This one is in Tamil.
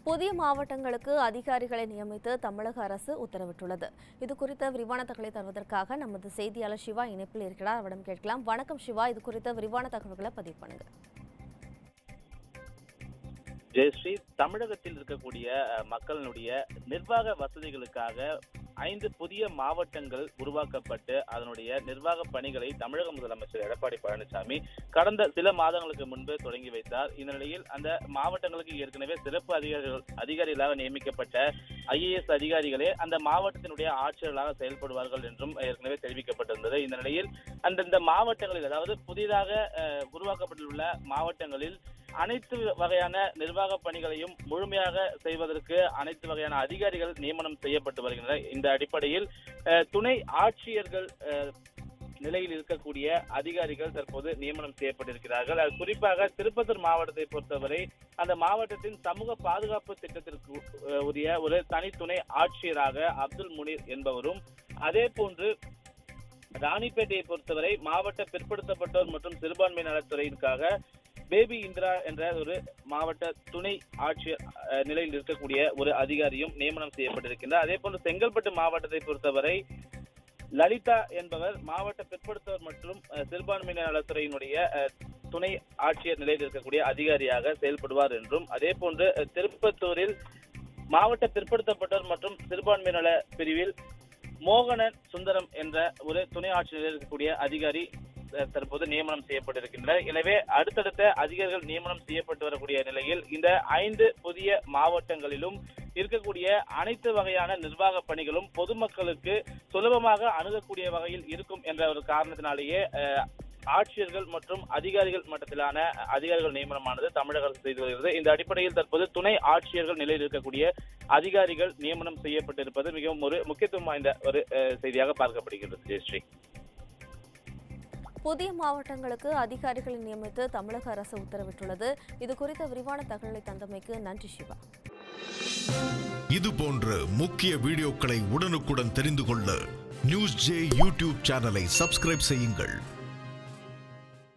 புதிய மாவட்டங்களுக்கு அதிகாரிகளை நியமித்து தமிழக அரசு உத்தரவிட்டுள்ளது இது குறித்த விரிவான தகவலை தருவதற்காக நமது செய்தியாளர் சிவா இணைப்பில் இருக்கிறார் அவரிடம் கேட்கலாம் வணக்கம் சிவா இது குறித்த விரிவான தகவல்களை பதிவு பண்ணுங்க ஜெயஸ்ரீ தமிழகத்தில் இருக்கக்கூடிய அஹ், மக்களினுடைய நிர்வாக வசதிகளுக்காக ஐந்து புதிய மாவட்டங்கள் உருவாக்கப்பட்டு அதனுடைய நிர்வாக பணிகளை தமிழக முதலமைச்சர் எடப்பாடி பழனிசாமி கடந்த சில மாதங்களுக்கு முன்பு தொடங்கி வைத்தார் இந்த நிலையில் அந்த மாவட்டங்களுக்கு ஏற்கனவே சிறப்பு அதிகாரிகள் அதிகாரிகளாக நியமிக்கப்பட்ட ஐஏஎஸ் அதிகாரிகளே அந்த மாவட்டத்தினுடைய ஆட்சியர்களாக செயல்படுவார்கள் என்றும் ஏற்கனவே தெரிவிக்கப்பட்டிருந்தது இந்த நிலையில் அந்தந்த மாவட்டங்களில் அதாவது புதிதாக அஹ், உருவாக்கப்பட்டுள்ள மாவட்டங்களில் அனைத்து வகையான நிர்வாக பணிகளையும் முழுமையாக செய்வதற்கு அனைத்து வகையான அதிகாரிகள் நியமனம் செய்யப்பட்டு வருகின்றனர் இந்த அடிப்படையில் அஹ், துணை ஆட்சியர்கள் அஹ், நிலையில் இருக்கக்கூடிய அதிகாரிகள் தற்போது நியமனம் செய்யப்பட்டிருக்கிறார்கள் அது குறிப்பாக திருப்பத்தூர் மாவட்டத்தை பொறுத்தவரை அந்த மாவட்டத்தின் சமூக பாதுகாப்பு திட்டத்திற்கு அஹ், உரிய ஒரு தனி துணை ஆட்சியராக அப்துல் முனீர் என்பவரும் அதே போன்று ராணிப்பேட்டையை பொறுத்தவரை மாவட்ட பிற்படுத்தப்பட்டோர் மற்றும் சிறுபான்மை நலத்துறையிற்காக பேபி இந்திரா என்ற ஒரு மாவட்ட துணை ஆட்சியர் அஹ், நிலையில் இருக்கக்கூடிய ஒரு அதிகாரியும் நியமனம் செய்யப்பட்டிருக்கின்றார் அதே போன்று செங்கல்பட்டு மாவட்டத்தை பொறுத்தவரை லலிதா என்பவர் மாவட்ட பிற்படுத்தோர் மற்றும் அஹ், சிறுபான்மையினர் நலத்துறையினுடைய அஹ், துணை ஆட்சியர் நிலையில் இருக்கக்கூடிய அதிகாரியாக செயல்படுவார் என்றும் அதே போன்று அஹ், திருப்பத்தூரில் மாவட்ட பிற்படுத்தப்பட்டோர் மற்றும் சிறுபான்மை நல பிரிவில் மோகனன் சுந்தரம் என்ற ஒரு துணை ஆட்சியர் இருக்கக்கூடிய அதிகாரி அஹ், தற்போது நியமனம் செய்யப்பட்டிருக்கின்றனர் எனவே அடுத்தடுத்த அதிகாரிகள் நியமனம் செய்யப்பட்டு வரக்கூடிய நிலையில் இந்த ஐந்து புதிய மாவட்டங்களிலும் இருக்கக்கூடிய அனைத்து வகையான நிர்வாக பணிகளும் பொதுமக்களுக்கு சுலபமாக அணுகக்கூடிய வகையில் இருக்கும் என்ற ஒரு காரணத்தினாலேயே அஹ், ஆட்சியர்கள் மற்றும் அதிகாரிகள் மட்டத்திலான அதிகாரிகள் நியமனமானது தமிழக அரசு செய்து வருகிறது இந்த அடிப்படையில் தற்போது துணை ஆட்சியர்கள் நிலையில் இருக்கக்கூடிய அதிகாரிகள் நியமனம் செய்யப்பட்டிருப்பது மிகவும் ஒரு முக்கியத்துவம் வாய்ந்த ஒரு அஹ், செய்தியாக பார்க்கப்படுகிறது ஜெயஸ்ரீ புதிய மாவட்டங்களுக்கு அதிகாரிகளை நியமித்து தமிழக அரசு உத்தரவிட்டுள்ளது இது குறித்த விரிவான தகவலை தந்தமைக்கு நன்றி சிவா இது போன்ற முக்கிய வீடியோக்களை உடனுக்குடன் தெரிந்து கொள்ள நியூஸ் ஜே யூடியூப் சேனலை சப்ஸ்கிரைப் செய்யுங்கள்